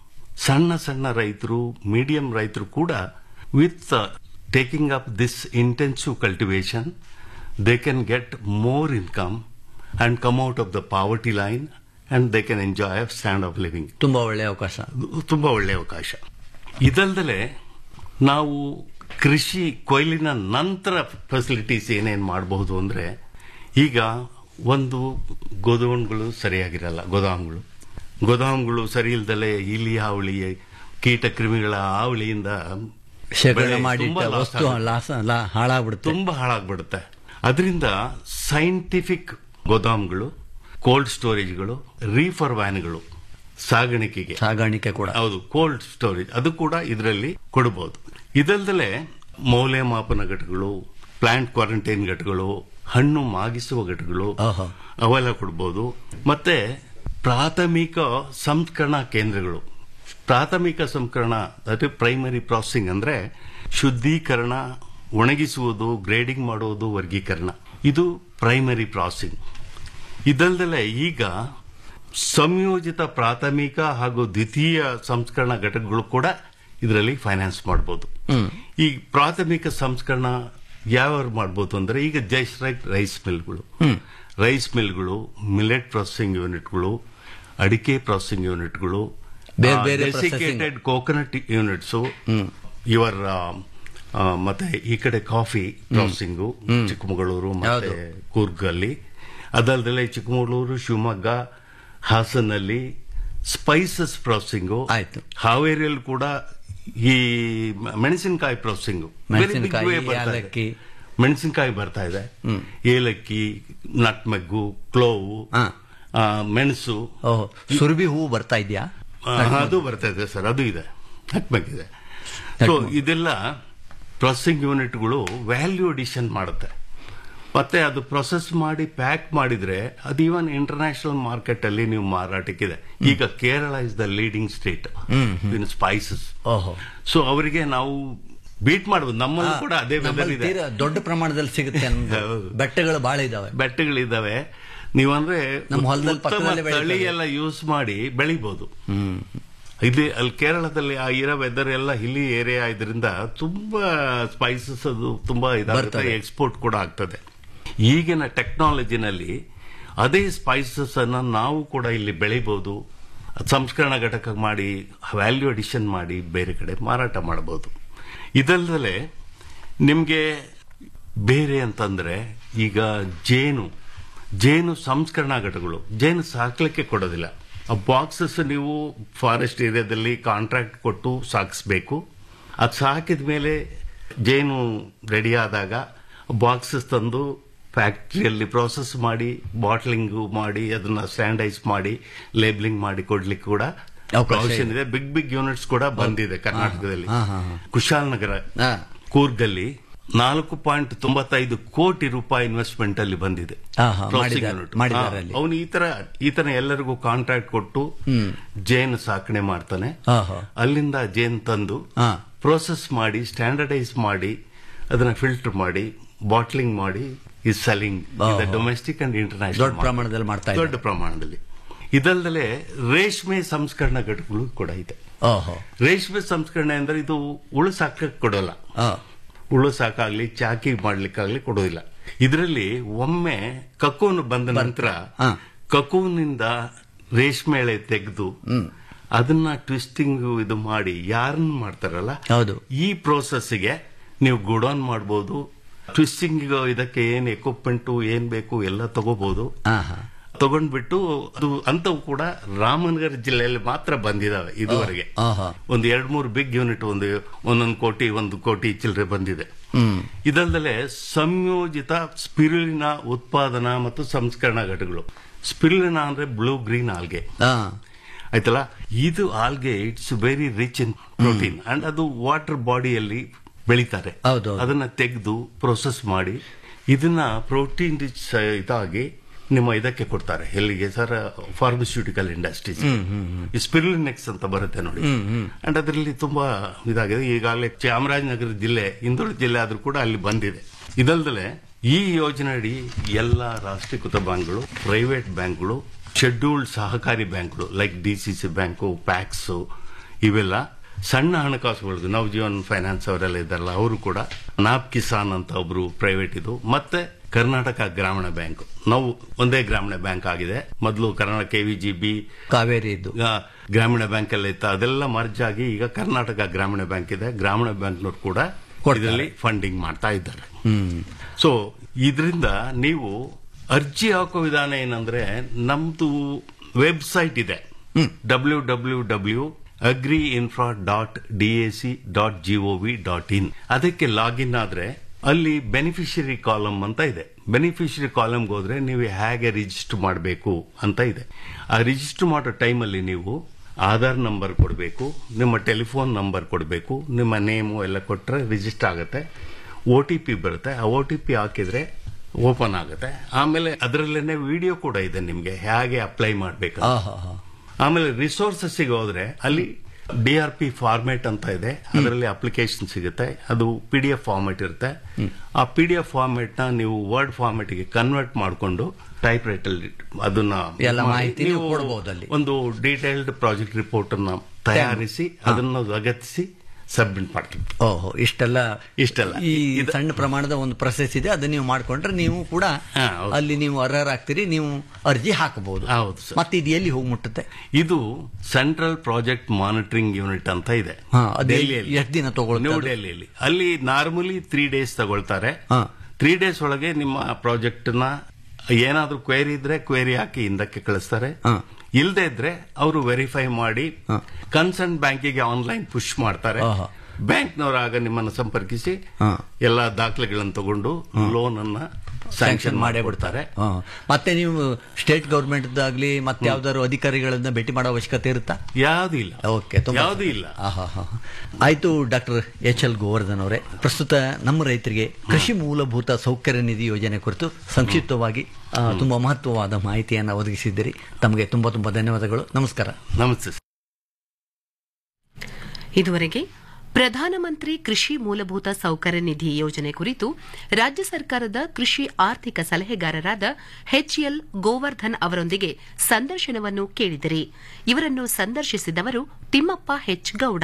ಸಣ್ಣ ಸಣ್ಣ ರೈತರು ಮೀಡಿಯಂ ರೈತರು ಕೂಡ with taking up this intensive cultivation they can get more income and come out of the poverty line and they can enjoy stand of living ತುಂಬಾ ಒಳ್ಳೆಯ ಅವಕಾಶ ತುಂಬಾ ಒಳ್ಳೆಯ ಅವಕಾಶ ಇದಲ್ದಲೆ ನಾವು ಕೃಷಿ ಕೊಯ್ಲಿನ ನಂತರ ಫೆಸಿಲಿಟೀಸ್ ಏನೇನು ಮಾಡಬಹುದು ಅಂದ್ರೆ ಈಗ ಒಂದು ಗೋದಾಮುಗಳು ಸರಿಯಾಗಿರಲ್ಲ ಗೋದಾಮುಗಳು ಗೋದಾಮುಗಳು ಸರಿ ಇಲ್ದಲೆ ಇಲಿ ಹಾವಳಿ ಕೀಟ ಕ್ರಿಮಿಗಳ ಹಾವಳಿಯಿಂದ ಶೇಖರಣೆ ಬೆಳೆ ಮಾಡಿ ತುಂಬಾ loss ವಸ್ತು ಆಗುತ್ತೆ. ಲಾಸ ಲಾ- ಹಾಳಾಗ್ಬಿಡುತ್ತೆ ತುಂಬಾ ಹಾಳಾಗ್ಬಿಡುತ್ತೆ ಅದರಿಂದ ಸೈಂಟಿಫಿಕ್ ಗೋದಾಮ್ಗಳು ಕೋಲ್ಡ್ ಸ್ಟೋರೇಜ್ಗಳು ರೀಫರ್ ವ್ಯಾನ್ಗಳು ಸಾಗಾಣಿಕೆಗೆ ಸಾಗಾಣಿಕೆ ಕೂಡ ಹೌದು ಕೋಲ್ಡ್ ಸ್ಟೋರೇಜ್ ಅದು ಕೂಡ ಇದರಲ್ಲಿ ಕೊಡಬಹುದು ಇದಲ್ದಲೆ ಮೌಲ್ಯಮಾಪನ ಘಟಕಗಳು ಪ್ಲಾಂಟ್ ಕ್ವಾರಂಟೈನ್ ಘಟಕಗಳು ಹಣ್ಣು ಮಾಗಿಸುವ ಘಟಕಗಳು ಆಹಾ. ಅವೆಲ್ಲ ಕೊಡಬಹುದು ಮತ್ತೆ ಪ್ರಾಥಮಿಕ ಸಂಸ್ಕರಣಾ ಕೇಂದ್ರಗಳು ಪ್ರಾಥಮಿಕ ಸಂಸ್ಕರಣ ಅದೇ ಪ್ರೈಮರಿ ಪ್ರಾಸೆಸಿಂಗ್ ಅಂದ್ರೆ ಶುದ್ಧೀಕರಣ ಒಣಗಿಸುವುದು ಗ್ರೇಡಿಂಗ್ ಮಾಡುವುದು ವರ್ಗೀಕರಣ ಇದು ಪ್ರೈಮರಿ ಪ್ರಾಸೆಸಿಂಗ್ ಇದಲ್ದಲೆ ಈಗ ಸಂಯೋಜಿತ ಪ್ರಾಥಮಿಕ ಹಾಗೂ ದ್ವಿತೀಯ ಸಂಸ್ಕರಣ ಘಟಕಗಳು ಕೂಡ ಇದರಲ್ಲಿ ಫೈನಾನ್ಸ್ ಮಾಡಬಹುದು ಈ ಪ್ರಾಥಮಿಕ ಸಂಸ್ಕರಣ ಯಾವ ಮಾಡ್ಬೋದು ಅಂದ್ರೆ ಈಗ ಜೈಶ್ರೈಟ್ ರೈಸ್ ಮಿಲ್ಗಳು ರೈಸ್ ಮಿಲ್ಗಳು ಮಿಲೆಟ್ ಪ್ರೊಸೆಸಿಂಗ್ ಯೂನಿಟ್ಗಳು ಅಡಿಕೆ ಪ್ರೊಸೆಸಿಂಗ್ ಯೂನಿಟ್ಗಳು ಬೇರೆ ಬೇರೆ ಡೆಸಿಕೇಟೆಡ್ ಕೋಕೋನಟ್ ಯೂನಿಟ್ಸ್ ಇವರ್ ಮತ್ತೆ ಈ ಕಡೆ ಕಾಫಿ ಪ್ರೊಸೆಸಿಂಗು ಚಿಕ್ಕಮಗಳೂರು ಮತ್ತೆ ಕೂರ್ಗ್ ಅಲ್ಲಿ ಅದಲ್ಲದೆ ಚಿಕ್ಕಮಗಳೂರು ಶಿವಮೊಗ್ಗ ಹಾಸನಲ್ಲಿ ಸ್ಪೈಸಸ್ ಪ್ರೊಸೆಸಿಂಗು ಆಯ್ತು. ಹಾವೇರಿಯಲ್ಲಿ ಕೂಡ ಈ ಮೆಣಸಿನಕಾಯಿ ಪ್ರೊಸೆಸಿಂಗ್ ಮೆಣಸಿನ್ಕಾಯಿ, ಏಲಕ್ಕಿ. ಮೆಣಸಿನಕಾಯಿ ಬರ್ತಾ ಇದೆ ಏಲಕ್ಕಿ ನಟ್ಮೆಗ್ಗು ಕ್ಲೋವು ಹಾ. ಆ, ಮೆಣಸು ಓಹ್ ಸುರಭಿ ಹೂವು ಬರ್ತಾ ಇದೆಯಾ ಆ, ಅದು ಬರ್ತಾ ಇದೆ ಸರ್ ಅದು ಇದೆ ನಟ್ಮೆಗ್ ಇದೆ ಸೊ ಇದೆಲ್ಲ ಪ್ರೊಸೆಸಿಂಗ್ ಯೂನಿಟ್ಗಳು ವ್ಯಾಲ್ಯೂ ಅಡಿಷನ್ ಮಾಡುತ್ತೆ ಮತ್ತೆ ಅದು ಪ್ರೊಸೆಸ್ ಮಾಡಿ ಪ್ಯಾಕ್ ಮಾಡಿದ್ರೆ ಅದು ಈವನ್ ಇಂಟರ್ನ್ಯಾಷನಲ್ ಮಾರ್ಕೆಟ್ ಅಲ್ಲಿ ನೀವು ಮಾರಾಟಕ್ಕಿದೆ ಈಗ Kerala is the leading state in spices ಓಹೋ ಸೊ ಅವರಿಗೆ ನಾವು ಬೀಟ್ ಮಾಡಬಹುದು ನಮ್ಮಲ್ಲೂ ಕೂಡ ಅದೇ ವೆದರ್ ನಮ್ಮಲ್ಲಿ ಇದೆ ತೀರಾ ದೊಡ್ಡ ಪ್ರಮಾಣದಲ್ಲಿ ಸಿಗುತ್ತೆ ಅನ್ನೋದು. ಹೌದು. ಬೆಟ್ಟಗಳು ಬಹಳ ಇದಾವೆ ಬೆಟ್ಟಗಳಿದ್ದಾವೆ ನೀವಂದ್ರೆ ನಮ್ಮ ಹೊಲದಲ್ಲಿ ಉತ್ತಮ ಪಕ್ಕದಲ್ಲೇ ಬೆಳೀತದೆ. ತಳಿ ಎಲ್ಲ ಯೂಸ್ ಮಾಡಿ ಬೆಳಿಬಹುದು ಇಲ್ಲಿ ಅಲ್ಲಿ ಕೇರಳದಲ್ಲಿ ಆ ಇರೋ ವೆದರ್ ಎಲ್ಲ ಹಿಲಿ ಏರಿಯಾ ಇದರಿಂದ ತುಂಬಾ ಸ್ಪೈಸಸ್ ಅದು ತುಂಬಾ ಇದಾಗುತ್ತೆ ಬರ್ತದೆ. ಎಕ್ಸ್ಪೋರ್ಟ್ ಕೂಡ ಆಗ್ತದೆ ಈಗಿನ ಟೆಕ್ನಾಲಜಿನಲ್ಲಿ ಅದೇ ಸ್ಪೈಸಸ್ ಅನ್ನ ನಾವು ಕೂಡ ಇಲ್ಲಿ ಬೆಳಿಬಹುದು ಸಂಸ್ಕರಣ ಘಟಕ ಮಾಡಿ ವ್ಯಾಲ್ಯೂ ಅಡಿಷನ್ ಮಾಡಿ ಬೇರೆ ಕಡೆ ಮಾರಾಟ ಮಾಡಬಹುದು ಇದಲ್ಲದೆ ನಿಮಗೆ ಬೇರೆ ಅಂತಂದ್ರೆ ಈಗ ಜೇನು ಜೇನು ಸಂಸ್ಕರಣಾ ಘಟಕಗಳು ಜೇನು ಸಾಕ್ಲಿಕ್ಕೆ ಕೊಡೋದಿಲ್ಲ ಆ ಬಾಕ್ಸಸ್ ನೀವು ಫಾರೆಸ್ಟ್ ಏರಿಯಾದಲ್ಲಿ ಕಾಂಟ್ರಾಕ್ಟ್ ಕೊಟ್ಟು ಸಾಕಿಸ್ಬೇಕು ಅದು ಸಾಕಿದ ಮೇಲೆ ಜೇನು ರೆಡಿ ಆದಾಗ ಬಾಕ್ಸಸ್ ತಂದು ಫ್ಯಾಕ್ಟ್ರಿಯಲ್ಲಿ ಪ್ರೋಸೆಸ್ ಮಾಡಿ ಬಾಟ್ಲಿಂಗ್ ಮಾಡಿ ಅದನ್ನ ಸ್ಟ್ಯಾಂಡೈಸ್ ಮಾಡಿ ಲೇಬ್ಲಿಂಗ್ ಮಾಡಿ ಕೊಡ್ಲಿಕ್ಕೆ ಕೂಡ ಅವಕಾಶ ಪ್ರೊವಿಷನ್ ಇದೆ ಬಿಗ್ ಬಿಗ್ ಯೂನಿಟ್ಸ್ ಕೂಡ ಬಂದಿದೆ ಕರ್ನಾಟಕದಲ್ಲಿ ಹಾ, ಹಾ, ಹಾ. ಕುಶಾಲನಗರ ಹಾ. ಕೂರ್ಗಲ್ಲಿ ನಾಲ್ಕು ಪಾಯಿಂಟ್ ತೊಂಬತ್ತೈದು ಕೋಟಿ ರೂಪಾಯಿ ಇನ್ವೆಸ್ಟ್ಮೆಂಟ್ ಅಲ್ಲಿ ಬಂದಿದೆ ಹಾ, ಹಾ, Processing ಮಾಡಿದ್ದಾರೆ, unit. ಮಾಡಿದ್ದಾರೆ ಹಾ, ಅಲ್ಲಿ. ಅವನು ಈ ತರ ಈ ತರ ಎಲ್ಲರಿಗೂ ಕಾಂಟ್ರಾಕ್ಟ್ ಕೊಟ್ಟು ಜೇನು ಸಾಕಣೆ ಮಾಡ್ತಾನೆ ಹಾ, ಹಾ. ಅಲ್ಲಿಂದ ಜೇನು ತಂದು ಹಾ. ಪ್ರೋಸೆಸ್ ಮಾಡಿ ಸ್ಟ್ಯಾಂಡರ್ಡೈಸ್ ಮಾಡಿ ಅದನ್ನ ಫಿಲ್ಟರ್ ಮಾಡಿ ಬಾಟ್ಲಿಂಗ್ ಮಾಡಿ ಈ ಸೆಲ್ಲಿಂಗ್ ಓಹೋ. ಡೊಮೆಸ್ಟಿಕ್ ಅಂಡ್ ಇಂಟರ್ನ್ಯಾಷನಲ್ ದೊಡ್ಡ ಪ್ರಮಾಣದಲ್ಲಿ ಮಾಡ್ತಾ ಇದ್ದಾರೆ. ದೊಡ್ಡ ಪ್ರಮಾಣದಲ್ಲಿ ಇದಲ್ಲದೆ ರೇಷ್ಮೆ ಸಂಸ್ಕರಣಾ ಘಟಕಗಳು ಕೂಡ ಇದೆ ಓಹೋ ರೇಷ್ಮೆ ಸಂಸ್ಕರಣೆ ಅಂದ್ರೆ ಇದು ಉಳು ಸಾಕಕ್ಕೆ ಕೊಡೋಲ್ಲ ಆ, ಉಳು ಸಾಕಾಗ್ಲಿ ಚಾಕಿ ಮಾಡ್ಲಿಕ್ಕಾಗ್ಲಿ ಕೊಡೋದಿಲ್ಲ ಇದರಲ್ಲಿ ಒಮ್ಮೆ ಕಕೋನ್ ಬಂದ ನಂತರ ಹಾ. ಕಕೋನಿಂದ ರೇಷ್ಮೆ ಎಳೆ ತೆಗೆದು ಅದನ್ನ ಟ್ವಿಸ್ಟಿಂಗ್ ಇದು ಮಾಡಿ ಯಾರನ್ನ ಮಾಡ್ತಾರಲ್ಲ ಹೌದು. ಈ ಪ್ರೋಸೆಸ್ಗೆ ನೀವು ಗುಡೌನ್ ಮಾಡ್ಬೋದು ಟ್ವಿಸ್ಟಿಂಗ್ ಇದಕ್ಕೆ ಏನ್ ಎಕ್ವಿಪ್ಮೆಂಟ್ ಏನ್ ಬೇಕು ಎಲ್ಲ ತಗೋಬಹುದು ಆಹಾ. ತಗೊಂಡ್ಬಿಟ್ಟು ಅದು ಅಂತವು ಕೂಡ ರಾಮನಗರ ಜಿಲ್ಲೆಯಲ್ಲಿ ಮಾತ್ರ ಬಂದಿದಾವೆ ಇದುವರೆಗೆ ಆಹಾ. ಒಂದು ಎರಡ್ ಮೂರು ಬಿಗ್ ಯೂನಿಟ್ ಒಂದು ಒಂದೊಂದು ಕೋಟಿ ಒಂದು ಕೋಟಿ ಚಿಲ್ಲರೆ ಬಂದಿದೆ ಹ್ಮ್ ಇದಲ್ಲದೆ ಸಂಯೋಜಿತ ಸ್ಪಿರುಲಿನ ಉತ್ಪಾದನಾ ಮತ್ತು ಸಂಸ್ಕರಣಾ ಘಟಕಗಳು ಸ್ಪಿರುಲಿನ ಅಂದ್ರೆ ಬ್ಲೂ ಗ್ರೀನ್ ಆಲ್ಗೆ ಆ, ಆಯ್ತಲ್ಲ ಇದು algae it's very rich in protein and ಅದು ವಾಟರ್ ಬಾಡಿಯಲ್ಲಿ ಬೆಳಿತಾರೆ ಹೌದು, ಹೌದು. ಅದನ್ನ ತೆಗೆದು ಪ್ರೊಸೆಸ್ ಮಾಡಿ ಇದನ್ನ ಪ್ರೋಟೀನ್ ರಿಚ್ ಇದಾಗಿ ನಿಮ್ಮ ಇದಕ್ಕೆ ಕೊಡ್ತಾರೆ ಎಲ್ಲಿಗೆ ಸರ್ ಫಾರ್ಮಸ್ಯೂಟಿಕಲ್ ಇಂಡಸ್ಟ್ರೀಸ್ ಸ್ಪಿರುಲಿನೆಕ್ಸ್ ಅಂತ ಬರುತ್ತೆ ನೋಡಿ ಅಂಡ್ ಅದರಲ್ಲಿ ತುಂಬಾ ಇದಾಗಿದೆ ಈಗಾಗಲೇ ಚಾಮರಾಜನಗರ ಜಿಲ್ಲೆ ಹಿಂದುಳಿದ ಜಿಲ್ಲೆ ಆದ್ರೂ ಕೂಡ ಅಲ್ಲಿ ಬಂದಿದೆ ಇದಲ್ದಲೆ ಈ ಯೋಜನೆ ಅಡಿ ಎಲ್ಲ ರಾಷ್ಟ್ರೀಕೃತ ಬ್ಯಾಂಕ್ಗಳು ಪ್ರೈವೇಟ್ ಬ್ಯಾಂಕ್ಗಳು ಶೆಡ್ಯೂಲ್ಡ್ ಸಹಕಾರಿ ಬ್ಯಾಂಕ್ಗಳು like D C C bank PACS ಇವೆಲ್ಲ ಸಣ್ಣ ಹಣಕಾಸುಗಳು ನವಜೀವನ್ ಫೈನಾನ್ಸ್ ಅವರೆಲ್ಲ ಇದ್ದಾರಲ್ಲ ಅವರು ಕೂಡ ನಾಪ್ ಕಿಸಾನ್ ಅಂತ ಒಬ್ರು ಪ್ರೈವೇಟ್ ಇದು ಮತ್ತೆ ಕರ್ನಾಟಕ ಗ್ರಾಮೀಣ ಬ್ಯಾಂಕ್ ನಾವು ಒಂದೇ ಗ್ರಾಮೀಣ ಬ್ಯಾಂಕ್ ಆಗಿದೆ ಮೊದಲು ಕರ್ನಾಟಕ ಕೆವಿಜಿಬಿ ಕಾವೇರಿ ಇದ್ದು ಗ್ರಾಮೀಣ ಬ್ಯಾಂಕ್ ಎಲ್ಲ ಇತ್ತು ಅದೆಲ್ಲ ಮರ್ಜ್ ಆಗಿ ಈಗ ಕರ್ನಾಟಕ ಗ್ರಾಮೀಣ ಬ್ಯಾಂಕ್ ಇದೆ ಗ್ರಾಮೀಣ ಬ್ಯಾಂಕ್ನವ್ರು ಕೂಡ ಕೊಡ್ತಾರೆ. ಇದರಲ್ಲಿ ಫಂಡಿಂಗ್ ಮಾಡ್ತಾ ಇದ್ದಾರೆ ಹ್ಮ್ ಸೊ ಇದರಿಂದ ನೀವು ಅರ್ಜಿ ಹಾಕೋ ವಿಧಾನ ಏನಂದ್ರೆ ನಮ್ದು ವೆಬ್ಸೈಟ್ ಇದೆ W W W agri infra dot D A C dot G O V dot in ಅದಕ್ಕೆ ಲಾಗಿನ್ ಆದ್ರೆ ಅಲ್ಲಿ ಬೆನಿಫಿಷರಿ ಕಾಲಮ್ ಅಂತ ಇದೆ ಬೆನಿಫಿಷರಿ ಕಾಲಮ್ಗೆ ಹೋದ್ರೆ ನೀವು ಹೇಗೆ ರಿಜಿಸ್ಟರ್ ಮಾಡಬೇಕು ಅಂತ ಇದೆ ಆ ರಿಜಿಸ್ಟರ್ ಮಾಡೋ ಟೈಮಲ್ಲಿ ನೀವು ಆಧಾರ್ ನಂಬರ್ ಕೊಡಬೇಕು ನಿಮ್ಮ ಟೆಲಿಫೋನ್ ನಂಬರ್ ಕೊಡಬೇಕು ನಿಮ್ಮ ನೇಮು ಎಲ್ಲ ಕೊಟ್ಟರೆ ರಿಜಿಸ್ಟರ್ ಆಗುತ್ತೆ ಒ ಟಿ ಪಿ ಬರುತ್ತೆ ಆ ಒ ಟಿ ಪಿ ಹಾಕಿದ್ರೆ ಓಪನ್ ಆಗುತ್ತೆ ಆಮೇಲೆ ಅದರಲ್ಲೇನೆ ವಿಡಿಯೋ ಕೂಡ ಇದೆ ನಿಮಗೆ ಹೇಗೆ ಅಪ್ಲೈ ಮಾಡಬೇಕು ಆಹಾ, ಹಾ. ಆಮೇಲೆ ರಿಸೋರ್ಸಸ್ಗೆ ಹೋದ್ರೆ ಅಲ್ಲಿ ಡಿ ಆರ್ ಪಿ ಫಾರ್ಮೇಟ್ ಅಂತ ಇದೆ ಅದರಲ್ಲಿ ಅಪ್ಲಿಕೇಶನ್ ಸಿಗುತ್ತೆ ಅದು ಪಿ ಡಿ ಎಫ್ ಫಾರ್ಮೇಟ್ ಇರುತ್ತೆ ಆ ಪಿ ಡಿ ಎಫ್ ಫಾರ್ಮೇಟ್ ನ ನೀವು ವರ್ಡ್ ಫಾರ್ಮೇಟ್ ಗೆ ಕನ್ವರ್ಟ್ ಮಾಡಿಕೊಂಡು ಟೈಪ್ ರೈಟ್ ಅಲ್ಲಿ ಅದನ್ನ ಎಲ್ಲ ಮಾಡಿ ಮಾಹಿತಿ ನೀವು ಕೊಡ್ಬೋದು ಅಲ್ಲಿ. ಒಂದು ಡೀಟೇಲ್ಡ್ ಪ್ರಾಜೆಕ್ಟ್ ರಿಪೋರ್ಟ್ ಅನ್ನ ತಯಾರಿಸಿ ಅದನ್ನು ಲಗತ್ತಿಸಿ ಸಬ್ಮಿಟ್ ಮಾಡ್ತೀವಿ ಓಹೋ ಇಷ್ಟೆಲ್ಲ ಇಷ್ಟೆಲ್ಲ. ಈ ಇದು- ಸಣ್ಣ ಪ್ರಮಾಣದ ಒಂದು ಪ್ರೊಸೆಸ್ ಇದೆ ಅದನ್ನ ನೀವು ಮಾಡ್ಕೊಂಡ್ರೆ ನೀವು ಕೂಡ ಹಾ, ಹೌದು. ಅಲ್ಲಿ ನೀವು ಅರ್ಹರಾಗ್ತೀರಿ ನೀವು ಅರ್ಜಿ ಹಾಕಬಹುದು ಹೌದು ಸರ್. ಮತ್ತೆ ಇದು ಎಲ್ಲಿ ಹೋಗಿ ಮುಟ್ಟುತ್ತೆ ಇದು ಸೆಂಟ್ರಲ್ ಪ್ರಾಜೆಕ್ಟ್ ಮಾನಿಟರಿಂಗ್ ಯೂನಿಟ್ ಅಂತ ಇದೆ ಹಾ, ಅದು ಡೆಲ್ಲಿಯಲ್ಲಿ ಎಷ್ಟ್ ದಿನ ತಗೊಳುತ್ತೆ ನ್ಯೂ ಅದು? ಡೆಲ್ಲಿಯಲ್ಲಿ ಅಲ್ಲಿ ನಾರ್ಮಲಿ ತ್ರೀ ಡೇಸ್ ತಗೊಳ್ತಾರೆ ಹಾ. ತ್ರೀ ಡೇಸ್ ಒಳಗೆ ನಿಮ್ಮ ಪ್ರಾಜೆಕ್ಟ್ ನ ಏನಾದ್ರೂ ಕ್ವೇರಿ ಇದ್ರೆ ಕ್ವೇರಿ ಹಾಕಿ ಹಿಂದಕ್ಕೆ ಕಳಿಸ್ತಾರೆ ಹಾ. ಇಲ್ಲದೆ ಇದ್ರೆ ಅವರು ವೆರಿಫೈ ಮಾಡಿ ಕನ್ಸರ್ನ್ ಬ್ಯಾಂಕಿಗೆ ಆನ್ಲೈನ್ ಪುಷ್ ಮಾಡ್ತಾರೆ ಆಹಾ. ಬ್ಯಾಂಕ್ನವರು ಆಗ ನಿಮ್ಮನ್ನು ಸಂಪರ್ಕಿಸಿ ಹಾ. ಎಲ್ಲಾ ದಾಖಲೆಗಳನ್ನು ತಗೊಂಡು ಲೋನ್ ಅನ್ನ ಸ್ಯಾಂಕ್ಷನ್ ಮಾಡೇ ಬಿಡ್ತಾರೆ ಹಾ. ಮತ್ತೆ ನೀವು ಸ್ಟೇಟ್ ಗೌರ್ಮೆಂಟ್ ಆಗ್ಲಿ ಮತ್ತೆ ಯಾವ್ದಾದ್ರು ಅಧಿಕಾರಿಗಳನ್ನ ಭೇಟಿ ಮಾಡೋ ಅವಶ್ಯಕತೆ ಇರುತ್ತಾ ಯಾವ್ದು ಇಲ್ಲ ಓಕೆ ತುಂಬಾ ಯಾವ್ದು ಇಲ್ಲ ಆಹಾಹಾ. ಆಯ್ತು ಡಾಕ್ಟರ್ ಎಚ್ ಎಲ್ ಗೋವರ್ಧನ್ ಅವರೇ ಪ್ರಸ್ತುತ ನಮ್ಮ ರೈತರಿಗೆ ಕೃಷಿ ಮೂಲಭೂತ ಸೌಕರ್ಯ ನಿಧಿ ಯೋಜನೆ ಕುರಿತು ಸಂಕ್ಷಿಪ್ತವಾಗಿ ಆ, ತುಂಬಾ ಮಹತ್ವವಾದ ಮಾಹಿತಿಯನ್ನು ಒದಗಿಸಿದ್ದೀರಿ ತಮಗೆ ತುಂಬಾ ತುಂಬಾ ಧನ್ಯವಾದಗಳು ನಮಸ್ಕಾರ ನಮಸ್ತೆ ಸರ್. ಇದುವರೆಗೆ ಪ್ರಧಾನಮಂತ್ರಿ ಕೃಷಿ ಮೂಲಭೂತ ಸೌಕರ್ಯ ನಿಧಿ ಯೋಜನೆ ಕುರಿತು ರಾಜ್ಯ ಸರ್ಕಾರದ ಕೃಷಿ ಆರ್ಥಿಕ ಸಲಹೆಗಾರರಾದ ಎಚ್ಎಲ್ ಗೋವರ್ಧನ್ ಅವರೊಂದಿಗೆ ಸಂದರ್ಶನವನ್ನು ಕೇಳಿದಿರಿ ಇವರನ್ನು ಸಂದರ್ಶಿಸಿದವರು ತಿಮ್ಮಪ್ಪ ಹೆಚ್ ಗೌಡ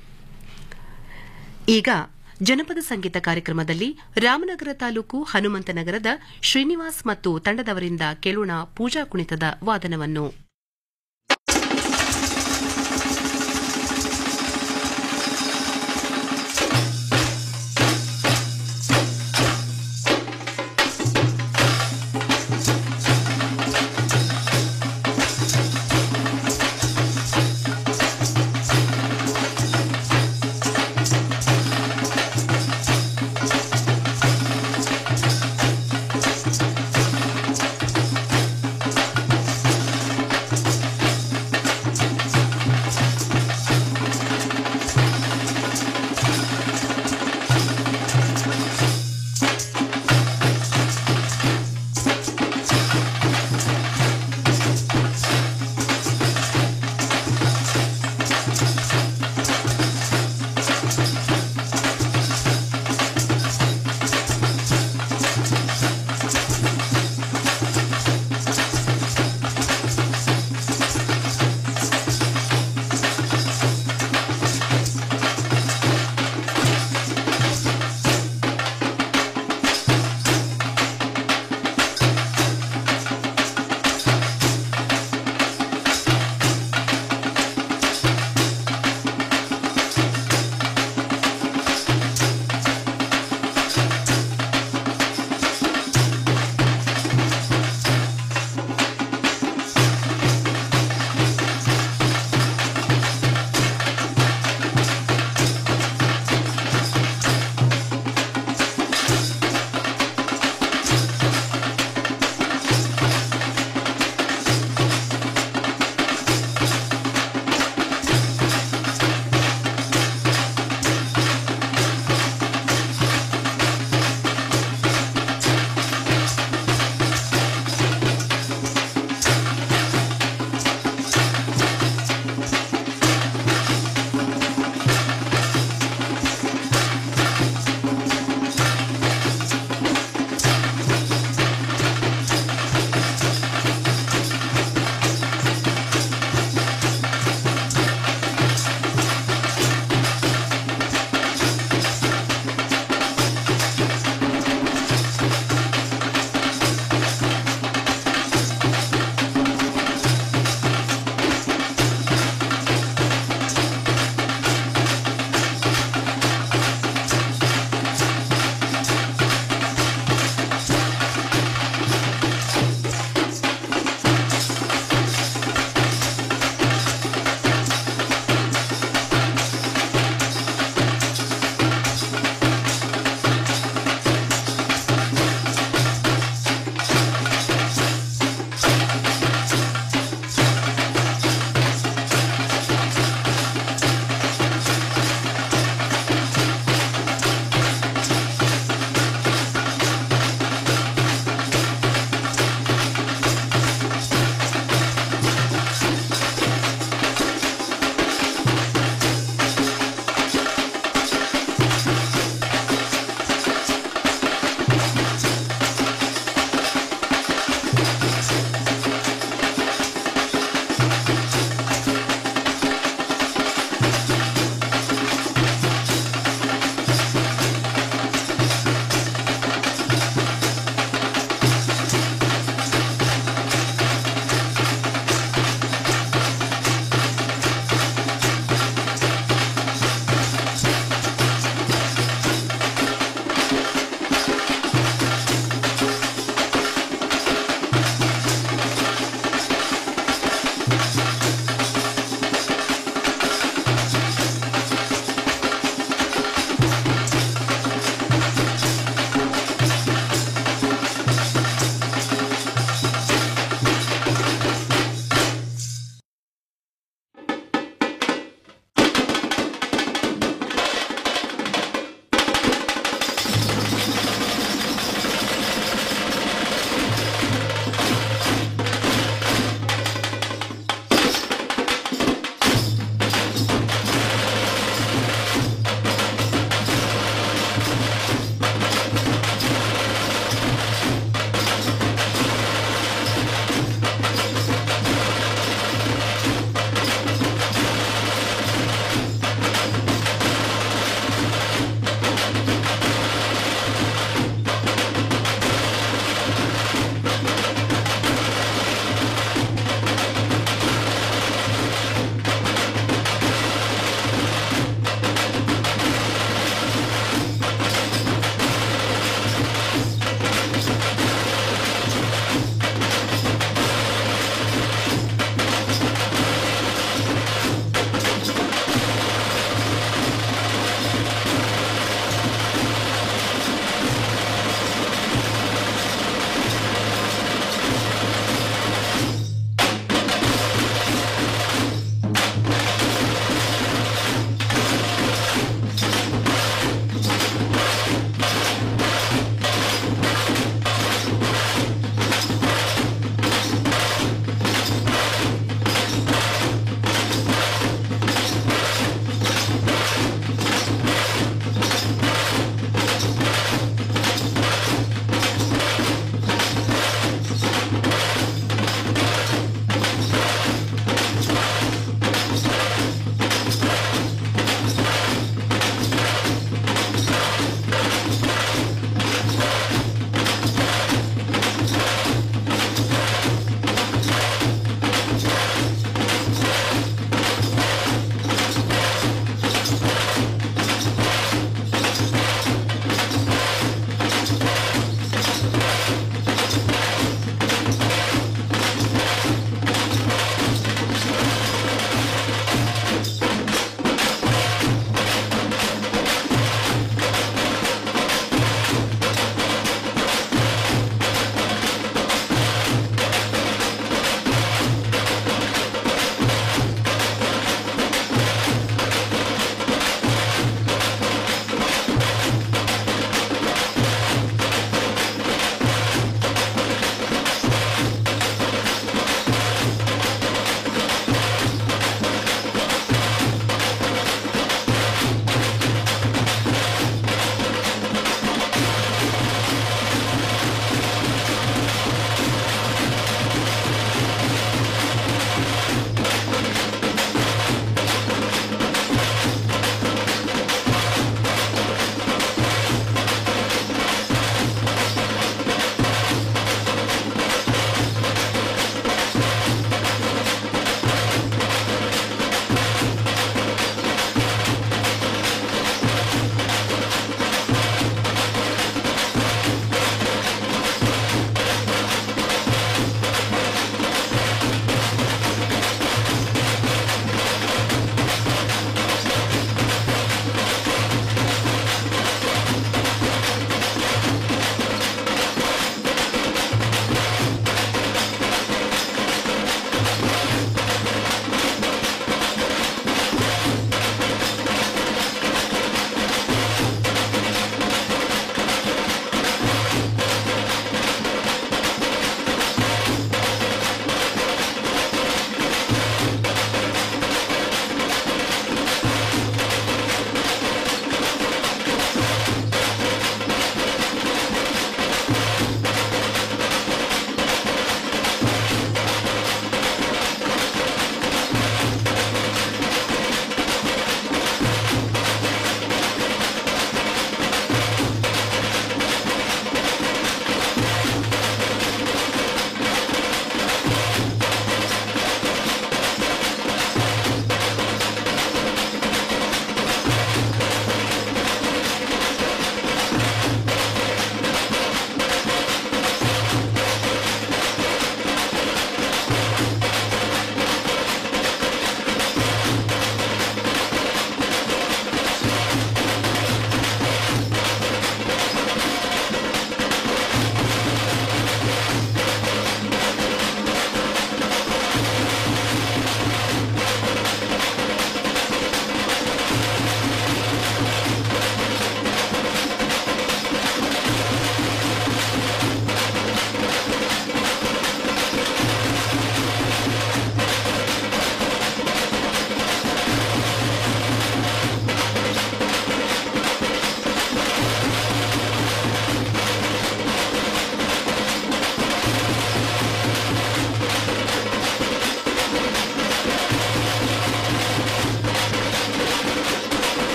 ಈಗ ಜನಪದ ಸಂಗೀತ ಕಾರ್ಯಕ್ರಮದಲ್ಲಿ ರಾಮನಗರ ತಾಲೂಕು ಹನುಮಂತನಗರದ ಶ್ರೀನಿವಾಸ್ ಮತ್ತು ತಂಡದವರಿಂದ ಕೇಳೋಣ ಪೂಜಾ ಕುಣಿತದ ವಾದನವನ್ನು